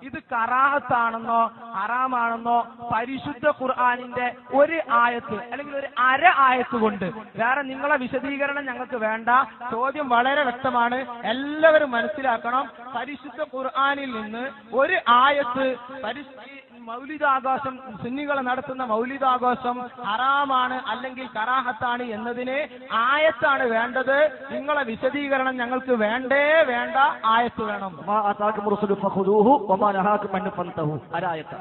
ഇത് കറാഹത്താണെന്നോ ഹറാമാണെന്നോ പരിശുദ്ധ ഖുർആാനിന്റെ ഒരു ആയത്ത് അല്ലെങ്കിൽ ഒരു അര ആയത്ത് കൊണ്ട് വേറെ നിങ്ങളെ വിശദീകരണം ഞങ്ങൾക്ക് വേണ്ട ചോദ്യം വളരെ വ്യക്തമാണ് എല്ലാവരും മനസ്സിലാക്കണം പരിശുദ്ധ ഖുർആാനിൽ നിന്ന് ഒരു ആയത്ത് പരിശു ഈ മൗലികാഘോഷം സുന്നികൾ നടത്തുന്ന മൗലികാഘോഷം ഹറാമാണ് അല്ലെങ്കിൽ കറാഹത്താണ് എന്നതിന് ആയത്താണ് വേണ്ടത് നിങ്ങളെ വിശദീകരണം ഞങ്ങൾക്ക് വേണ്ടേ വേണ്ട ആയത്ത് വേണം വമാ ആതാക്കും റസൂലു ഫഖുദൂഹു വമാ നഹാക്കും അൻഹു ഫൻതഹു ആരായത്ത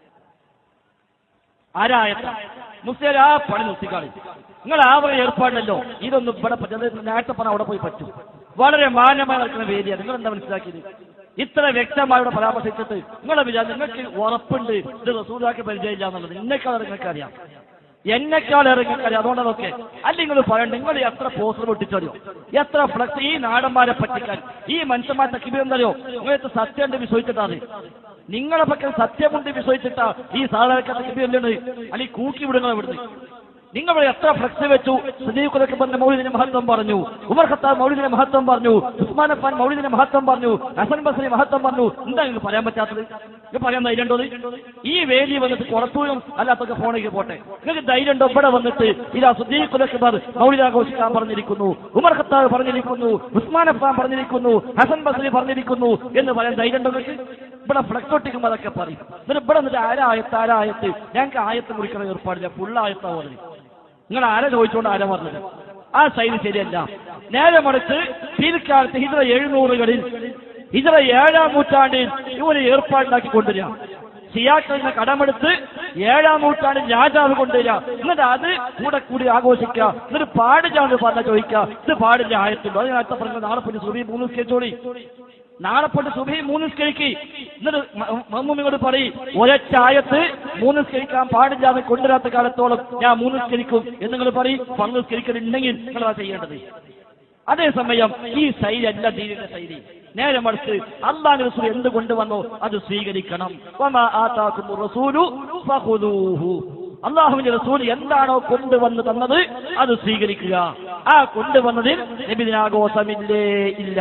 ആരായത്ത മുസ്ലിം ആ പണി നിർത്തിക്കാളി നിങ്ങൾ ആ വക ഏർപ്പാടില്ലല്ലോ ഇതൊന്നും ഇവിടെ പറ്റുന്നത് നേരത്തെ പറഞ്ഞ അവിടെ പോയി പറ്റും വളരെ മാന്യമായി നടക്കുന്ന വേദിയാണ് നിങ്ങൾ എന്താ മനസ്സിലാക്കിയത് ഇത്ര വ്യക്തമായി ഇവിടെ പരാമർശിച്ചിട്ട് നിങ്ങളെ വിചാരം നിങ്ങൾക്ക് ഉറപ്പുണ്ട് ഇത് റസൂലാക്കി പരിചയമില്ല എന്നുള്ളത് ഇന്നേക്കാൾ നിങ്ങൾക്ക് അറിയാം എന്നെക്കാൾ നിങ്ങൾക്ക് അറിയാം അതുകൊണ്ടതൊക്കെ അല്ലെങ്കിൽ പറയണ്ട നിങ്ങൾ എത്ര പോസ്റ്റർ പൊട്ടിച്ചറിയോ എത്ര ഫ്ലക്സ് ഈ നാടന്മാരെ പറ്റിക്കാൻ ഈ മനുഷ്യന്മാരെ തക്കിബിയെന്നറിയോ നിങ്ങൾക്ക് സത്യം ഉണ്ട് വിശ്വസിച്ചിട്ടാണ് നിങ്ങളെ പക്കൽ സത്യമുണ്ട് വിശ്വസിച്ചിട്ടാ ഈ സാധാരണക്കാർ തക്കിബിയല്ലാണ് അല്ലെങ്കിൽ കൂക്കി വിടുന്നത് ഇവിടുന്ന് നിങ്ങൾ ഇവിടെ എത്ര ഫ്ലക്സ് വെച്ചു സദീഖുലൊക്കെ പറഞ്ഞ മൗലിദിന്റെ മഹത്വം പറഞ്ഞു ഉമർ ഖത്താബ് മൗലിദിന്റെ മഹത്വം പറഞ്ഞു ഉസ്മാൻ അഫാൻ മൗലിദിന്റെ മഹത്വം പറഞ്ഞു ഹസൻ ബസറി മഹത്വം പറഞ്ഞു എന്താ നിങ്ങൾക്ക് പറയാൻ പറ്റാത്തത് നിങ്ങൾക്ക് പറയാൻ ധൈര്യമുണ്ടോ ഈ വേദി വന്നിട്ട് പുറത്തൂരും അല്ലാത്തൊക്കെ ഫോണിലേക്ക് പോട്ടെ നിങ്ങൾക്ക് ധൈര്യമുണ്ടോ ഇവിടെ വന്നിട്ട് ഇതാ സദീഖുലൊക്കെ മൗലിദ് ആഘോഷിക്കാൻ പറഞ്ഞിരിക്കുന്നു ഉമർ ഖത്താബ് പറഞ്ഞിരിക്കുന്നു ഉസ്മാൻ അഫാൻ പറഞ്ഞിരിക്കുന്നു ഹസൻ ബസറി പറഞ്ഞിരിക്കുന്നു എന്ന് പറയാൻ ധൈര്യമുണ്ടോ നിങ്ങൾക്ക് ഇവിടെ ഫ്ലക്സ് ഒട്ടിക്കുമ്പോൾ അതൊക്കെ പറയും എന്നിട്ട് ഇവിടെ വന്നിട്ട് ആരായത്ത് ആരായത്ത് ഞങ്ങൾക്ക് ആയത്ത് മുറിക്കണ ഏർപ്പാടില്ല ഫുൾ ആയത്താ പറഞ്ഞു നിങ്ങൾ ആരെ ചോദിച്ചുകൊണ്ട് ആരാ പറഞ്ഞത് ആ ശൈലി ശരിയല്ല നേരെ മറിച്ച് പിൽക്കാലത്ത് ഹിജറ എഴുന്നൂറുകളിൽ ഹിജറ ഏഴാം നൂറ്റാണ്ടിൽ ഇവര് ഏർപ്പാടുണ്ടാക്കി കൊണ്ടുവരിക സിയാക്കളിൽ നിന്ന് കടമെടുത്ത് ഏഴാം നൂറ്റാണ്ടിൽ രാജാവ് കൊണ്ടുവരിക എന്നിട്ട് അത് കൂടെ കൂടി ആഘോഷിക്കുക എന്നിട്ട് പാടില്ലാന്ന് പറഞ്ഞ ചോദിക്കുക ഇത് പാടില്ല ആയത്തുണ്ടോ അതിനകത്ത് പറഞ്ഞ നാളെ പിന്നെ സുബി മൂന്ന് കേട്ടോളി നാളെ കൊണ്ട് സുബഹി മൂന്ന് സ്കരിക്ക് എന്നിട്ട് മമ്മൂമിയോട് പറയും ഒരൊറ്റ ആയത്ത് മൂന്ന് സ്കരിക്കാൻ പാടില്ല എന്ന് കൊണ്ടുവരാത്ത കാലത്തോളം ഞാൻ മൂന്ന് സ്കരിക്കും എന്ന് നിങ്ങൾ പറയും പങ്ക് സ്കരിക്കലുണ്ടെങ്കിൽ നിങ്ങൾ അത് ചെയ്യേണ്ടത് അതേസമയം ഈ ശൈലി അല്ല ദീനിന്റെ ശൈലി നേരെ മറിച്ച് അള്ളാഹ് റസൂൽ എന്ത് കൊണ്ടുവന്നോ അത് സ്വീകരിക്കണം വമാ ആതാകും റസൂലു ഫഖുദൂഹു അള്ളാഹുവിന്റെ റസൂൽ എന്താണോ കൊണ്ടുവന്ന് തന്നത് അത് സ്വീകരിക്കുക ആ കൊണ്ടുവന്നതിൽ നബിദിനാഘോഷമില്ലേ ഇല്ല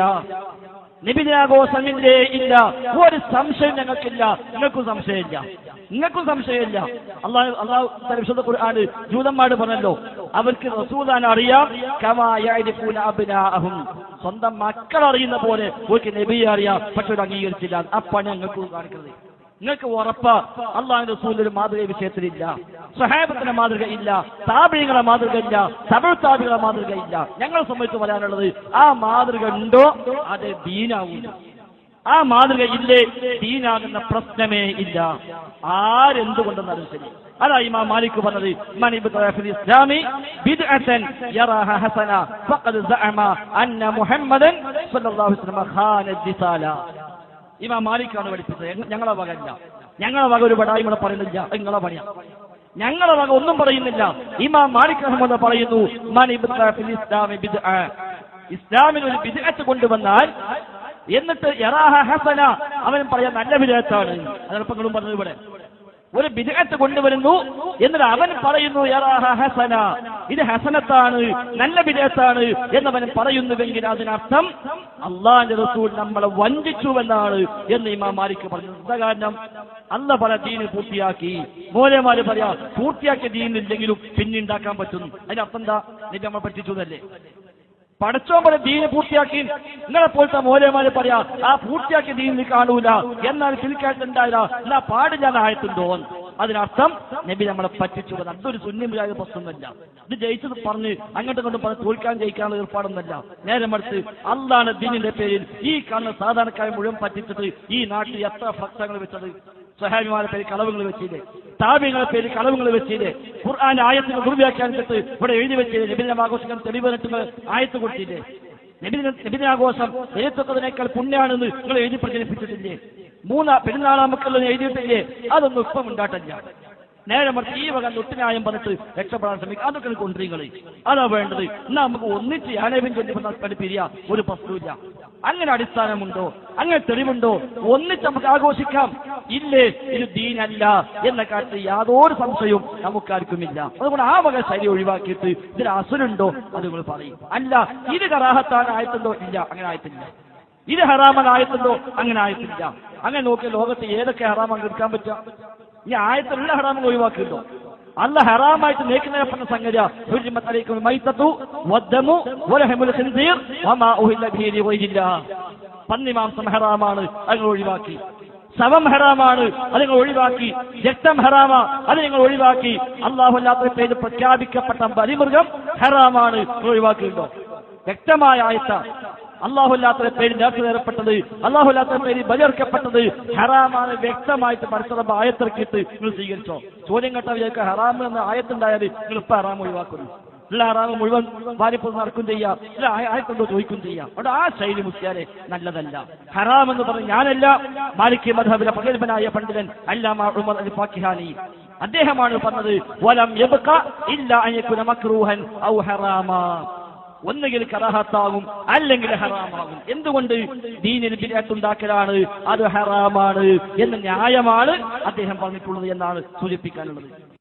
നിബിദിനാഘോഷമില്ലേ ഇല്ല ഒരു സംശയം ഞങ്ങൾക്കില്ല നിങ്ങൾക്കും സംശയമില്ല നിങ്ങൾക്കും സംശയമില്ല അള്ളാഹു അള്ളാഹു പരിശുദ്ധ ഖുർആന് ജൂതന്മാട് പറഞ്ഞല്ലോ അവർക്ക് റസൂലാൻ അറിയാം കമായൂന അബിനാഹും സ്വന്തം മക്കൾ അറിയുന്ന പോലെ ഒരു നബിയെ അറിയാം പക്ഷെ ഒരു അംഗീകരിച്ചില്ല അപ്പാണ് ഞങ്ങൾക്ക് കാണിക്കുന്നത് നിങ്ങൾക്ക് ഉറപ്പ് അള്ളാഹു റസൂലിന്റെ ഒരു മാതൃക ഈ വിഷയത്തിലില്ല സഹാബത്തിന്റെ മാതൃക ഇല്ല താപികളെ മാതൃക ഇല്ല തമിഴ് താപികളെ മാതൃക ഇല്ല ഞങ്ങളെ സംബന്ധിച്ച് പറയാനുള്ളത് ആ മാതൃക ഉണ്ടോ അത് ദീനാവും ആ മാതൃക ഇല്ലേ ദീനാകുന്ന പ്രശ്നമേ ഇല്ല ആരെന്തുകൊണ്ടെന്നാലും ശരി അതാ ഇമാം മാലിക് പറഞ്ഞത് മൻ ഇബ്തദഅ ഫിൽ ഇസ്ലാമി ബിദ്അതൻ യറാഹ ഹസന ഫഖദ് സഅമ അന്ന മുഹമ്മദൻ സ്വല്ലല്ലാഹു അലൈഹി വസല്ലം ഖാന ദിസാല ഇമാം മാലിക്കാണ് പഠിപ്പിച്ചത് ഞങ്ങ- ഞങ്ങളെ വക അല്ല ഞങ്ങളെ വക ഒരു പടായി ഇവിടെ പറയുന്നില്ല അത് നിങ്ങളെ പണിയാ ഞങ്ങളെ വക ഒന്നും പറയുന്നില്ല ഇമാം മാലിക് അഹമ്മദ് പറയുന്നു മൻ ഇബ്തദഅ ഫിൽ ഇസ്ലാമി ബിദ്അ ഇസ്ലാമിൽ ഒരു ബിദ്അത്ത് കൊണ്ടുവന്നാൽ എന്നിട്ട് യറാഹ ഹസന അവൻ പറയാൻ നല്ല വിധേയത്താണ് അതൽപ്പം നിങ്ങളും പറഞ്ഞത് ഇവിടെ ഒരു ബിദഅത്ത് കൊണ്ടുവരുന്നു എന്നിട്ട് അവൻ പറയുന്നു യറാഹ ഹസന ഇത് ഹസനത്താണ് നല്ല ബിദഅത്താണ് എന്നവൻ പറയുന്നുവെങ്കിൽ അതിനർത്ഥം അള്ളാന്റെ റസൂൽ നമ്മളെ വഞ്ചിച്ചുവെന്നാണ് എന്ന് ഇമാം മാലിക് പറഞ്ഞു എന്താ കാരണം അല്ല പല ദീന് പൂർത്തിയാക്കി മോലേമാര് പറയാ പൂർത്തിയാക്കിയ ദീനില്ലെങ്കിലും പിന്നുണ്ടാക്കാൻ പറ്റുന്നു അതിന്റെ അർത്ഥം എന്താ നിന്റെ നമ്മൾ പറ്റിച്ചു എന്നല്ലേ പടച്ചോൻ പോലെ ദീന് പൂർത്തിയാക്കി നിങ്ങളെ പോലത്തെ മോലേമാര് പറയാ ആ പൂർത്തിയാക്കിയ ദീനിൽ കാണൂല എന്നാൽ പിൽക്കാട്ടുണ്ടായില്ല എന്നാ പാടില്ല ആയത്തുണ്ടോ അതിനർത്ഥം നബി നമ്മളെ പറ്റിച്ചു എന്ന്. അതൊരു സുന്യമില്ലാതെ പ്രശ്നമൊന്നുമല്ല ഇത് ജയിച്ചത് പറഞ്ഞ് അങ്ങോട്ടും ഇങ്ങോട്ടും പറഞ്ഞ് തോൽക്കാൻ ജയിക്കാനുള്ള ഏർപ്പാടൊന്നുമല്ല നേരെ മറിച്ച് അള്ളാണ് ദീനിന്റെ പേരിൽ ഈ കാണുന്ന സാധാരണക്കാരെ മുഴുവൻ പറ്റിച്ചിട്ട് ഈ നാട്ടിൽ എത്ര ഭക്തങ്ങൾ വെച്ചത് സഹാബിമാരെ പേര് കളവുകൾ വെച്ചില്ലേ താപ്യങ്ങളെ പേര് കളവുകൾ വെച്ചില്ലേ ഖുർആൻ ആയത്തിന് ദുർവ്യാഖ്യാനിച്ചിട്ട് ഇവിടെ എഴുതി വെച്ചില്ലേ നബിദിനം ആഘോഷിക്കാൻ തെളിവ് നിട്ടുകൾ ആയത്ത് കൊടുത്തില്ലേ നബിദിന നബിദിനാഘോഷം എഴുത്തൊക്കതിനേക്കാൾ പുണ്യാണെന്ന് നിങ്ങൾ എഴുതി പ്രചരിപ്പിച്ചിട്ടില്ലേ മൂന്ന് പെരുന്നാളാമക്കളെന്ന് എഴുതിയിട്ടില്ലേ അതൊന്നും ഇപ്പം ഉണ്ടാട്ടില്ല നേരെ മറിച്ച് ഈ വക തൊട്ടിനായം പറഞ്ഞിട്ട് രക്ഷപ്പെടാൻ ശ്രമിക്കുക അതൊക്കെ കൊണ്ടുവരികളെ അതാ വേണ്ടത് എന്നാ നമുക്ക് ഒന്നിച്ച് യാനേബിൻ ചൊല്ലി പഠിപ്പിരിയ ഒരു പ്രശ്നമില്ല അങ്ങനെ അടിസ്ഥാനമുണ്ടോ അങ്ങനെ തെളിവുണ്ടോ ഒന്നിച്ച് നമുക്ക് ആഘോഷിക്കാം ഇല്ലേ ഇത് ദീനല്ല എന്ന കാര്യത്തിൽ യാതൊരു സംശയവും നമുക്കാർക്കുമില്ല അതുകൊണ്ട് ആ വക ശൈലി ഒഴിവാക്കിയിട്ട് ഇതിൽ അസുരുണ്ടോ അത് നിങ്ങൾ പറയും അല്ല ഇത് കറാഹത്താണ് ആയത്തുണ്ടോ ഇല്ല അങ്ങനെ ആയത്തില്ല ഇത് ഹറാമൻ ആയത്തുണ്ടോ അങ്ങനെ ആയത്തില്ല അങ്ങനെ നോക്കിയ ലോകത്ത് ഏതൊക്കെ ഹറാമാണ് എടുക്കാൻ പറ്റുക ഈ ആയത്തിലുള്ള ഹറാമം ഒഴിവാക്കില്ലോ അല്ല ഹറാമായിട്ട് നീക്കുന്നതിനെ പറഞ്ഞ സംഗതിയാ ഹുരിമത്ത് അലൈക്കും മൈത്തത്തു വദ്ദമു വലഹമുൽ ഖിൻസീർ വമാ ഉഹില്ല ബിഹി ലിഗൈരില്ലാ പന്നി മാംസം ഹറാമാണ് അത് ഒഴിവാക്കി ശവം ഹറാമാണ് അത് നിങ്ങൾ ഒഴിവാക്കി രക്തം ഹറാമ അത് നിങ്ങൾ ഒഴിവാക്കി അള്ളാഹു അല്ലാത്ത പേര് പ്രഖ്യാപിക്കപ്പെട്ട ബലിമൃഗം ഹറാമാണ് നിങ്ങൾ ഒഴിവാക്കിയിട്ടുണ്ടോ വ്യക്തമായ ആയത്ത അള്ളാഹുല്ലാത്ത പേര് നേർച്ച നേരപ്പെട്ടത് അള്ളാഹുല്ലാത്ത പേര് ബലിയർക്കപ്പെട്ടത് ഹറാമാണ് വ്യക്തമായിട്ട് പരസ്പരം ആയത്തിറക്കിയിട്ട് നിങ്ങൾ സ്വീകരിച്ചോ ചോദ്യം കേട്ട വിചാരിക്കുക ഹറാം എന്ന ആയത്തുണ്ടായാൽ നിങ്ങൾ ഇപ്പൊ ഹറാം ഒഴിവാക്കുന്നു എല്ലാ ഹറാമും മുഴുവൻ വാരിപ്പ് നടക്കും ചെയ്യാം ഇല്ല ആയത്തുണ്ടോ ചോദിക്കും ചെയ്യാം അവിടെ ആ ശൈലി മുസ്ലിയാരെ നല്ലതല്ല ഹറാം എന്ന് പറഞ്ഞ് ഞാനല്ല മാലിക് മധബിലെ പ്രഗത്ഭനായ പണ്ഡിതൻ അല്ലാമ ഉമർ അൽ ഫാക്കിഹാനി അദ്ദേഹമാണ് പറഞ്ഞത് വലം യബ്ക ഇല്ല അയക്കുന മക്രൂഹൻ ഔ ഹറാമാ ഒന്നുകിൽ കറാഹത്താകും അല്ലെങ്കിൽ ഹറാമാകും എന്തുകൊണ്ട് ദീനിൽ ബിരാത്തുണ്ടാക്കലാണ് അത് ഹറാമാണ് എന്ന ന്യായമാണ് അദ്ദേഹം പറഞ്ഞിട്ടുള്ളത് എന്നാണ് സൂചിപ്പിക്കാനുള്ളത്